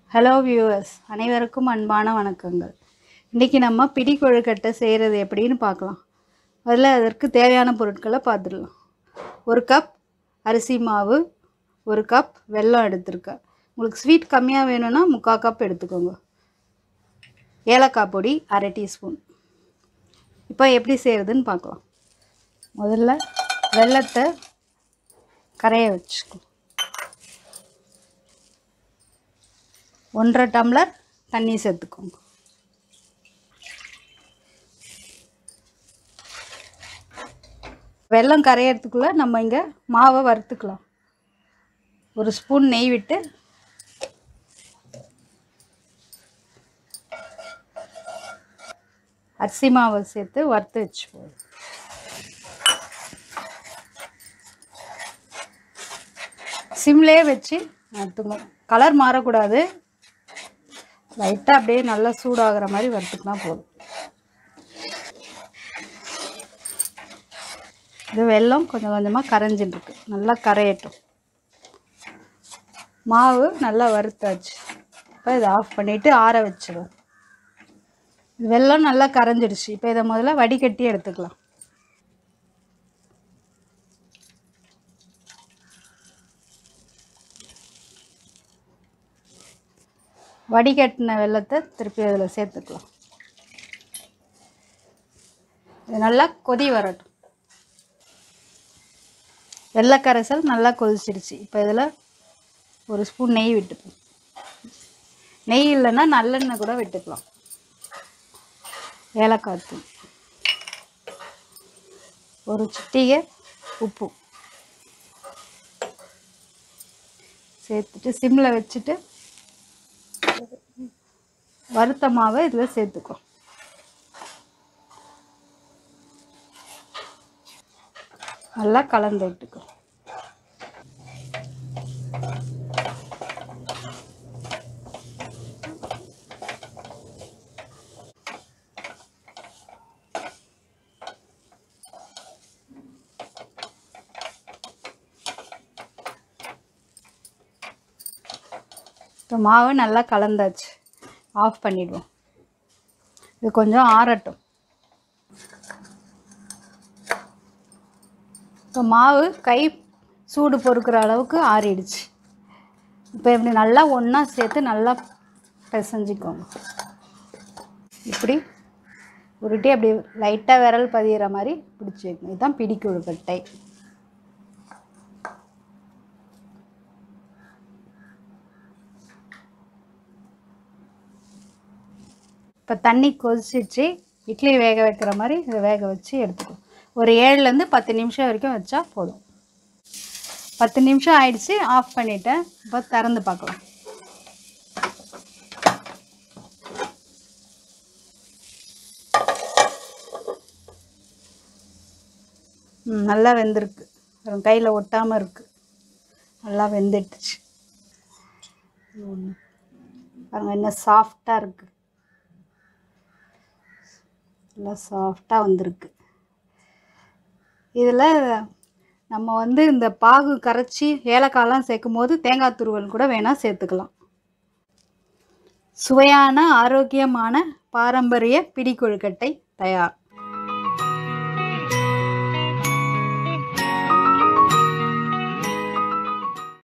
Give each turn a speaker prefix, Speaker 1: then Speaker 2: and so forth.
Speaker 1: Hello viewers அனைவருக்கும் அன்பான வணக்கங்கள் இன்றைக்கி நம்ம பிடி கொழுக்கட்டை செய்கிறது எப்படின்னு பார்க்கலாம் அதில் அதற்கு தேவையான பொருட்களை பார்த்துடலாம் ஒரு கப் அரிசி மாவு ஒரு கப் வெல்லம் எடுத்திருக்கேன் உங்களுக்கு ஸ்வீட் கம்மியாக வேணும்னா முக்கால் கப் எடுத்துக்கோங்க ஏலக்காய் பொடி அரை டீஸ்பூன் இப்போ எப்படி செய்கிறதுன்னு பார்க்கலாம் முதல்ல வெல்லத்தை கரைய வச்சுக்கோ ஒன்றரை டம்ளர் தண்ணி சேர்த்துக்கோங்க வெல்லம் கரையிறதுக்குள்ளே நம்ம இங்கே மாவை வறுத்துக்கலாம் ஒரு ஸ்பூன் நெய் விட்டு அரிசி மாவை சேர்த்து வறுத்து வச்சுப்போம் சிம்லேயே வச்சு வறுத்துக்கணும் கலர் மாறக்கூடாது லைட்டாக அப்படியே நல்லா சூடாகிற மாதிரி வறுத்துக்கினா போதும் இது வெல்லம் கொஞ்சம் கொஞ்சமாக கரைஞ்சிட்டுருக்கு நல்லா கரையட்டும் மாவு நல்லா வறுத்தாச்சு இப்போ இதை ஆஃப் பண்ணிவிட்டு ஆற வச்சிடுவோம் இது வெல்லம் நல்லா கரைஞ்சிடுச்சு இப்போ இதை முதல்ல வடிகட்டி எடுத்துக்கலாம் வடிகட்டின வெல்லத்தை திருப்பி அதில் சேர்த்துக்கலாம் இது நல்லா கொதி வரட்டும் வெள்ளைக்கரைசல் நல்லா கொதிச்சிடுச்சு இப்போ இதில் ஒரு ஸ்பூன் நெய் விட்டுப்போம் நெய் இல்லைன்னா நல்லெண்ணெய் கூட விட்டுக்கலாம் ஏலக்காய் தூள் ஒரு சிட்டிகை உப்பு சேர்த்துட்டு சிம்மில் வச்சுட்டு வறுத்த மாவை இதில் சேர்த்துக்கோ நல்லா கலந்து விட்டுக்கோ இப்போ மாவு நல்லா கலந்தாச்சு ஆஃப் பண்ணிடுவோம் இது கொஞ்சம் ஆறட்டும் இப்போ மாவு கை சூடு பொறுக்கிற அளவுக்கு ஆறிடுச்சு இப்போ இப்படி நல்லா ஒன்றா சேர்த்து நல்லா பிசைஞ்சிக்கோங்க இப்படி உருட்டி அப்படி லைட்டாக விரல் பதிகிற மாதிரி பிடிச்சி வைக்கணும் இதுதான் பிடி கொழுக்கட்டை இப்போ தண்ணி கொதிச்சிச்சு இட்லி வேக வைக்கிற மாதிரி இதை வேக வச்சு எடுத்துக்கணும் ஒரு ஏழுலேருந்து பத்து நிமிஷம் வரைக்கும் வச்சா போதும் பத்து நிமிஷம் ஆயிடுச்சு ஆஃப் பண்ணிட்டேன் இப்போ திறந்து பார்க்கலாம் ம், நல்லா வெந்திருக்கு கையில் ஒட்டாமல் இருக்குது நல்லா வெந்துட்டுச்சு ம். பாருங்க என்ன சாஃப்டாக இருக்குது நல்லா சாஃப்டாக வந்திருக்கு இதில் நம்ம வந்து இந்த பாகு கரைச்சி ஏலக்காய்லாம் சேர்க்கும் போது தேங்காய் துருவல் கூட வேணால் சேர்த்துக்கலாம் சுவையான ஆரோக்கியமான பாரம்பரிய பிடி கொழுக்கட்டை தயார்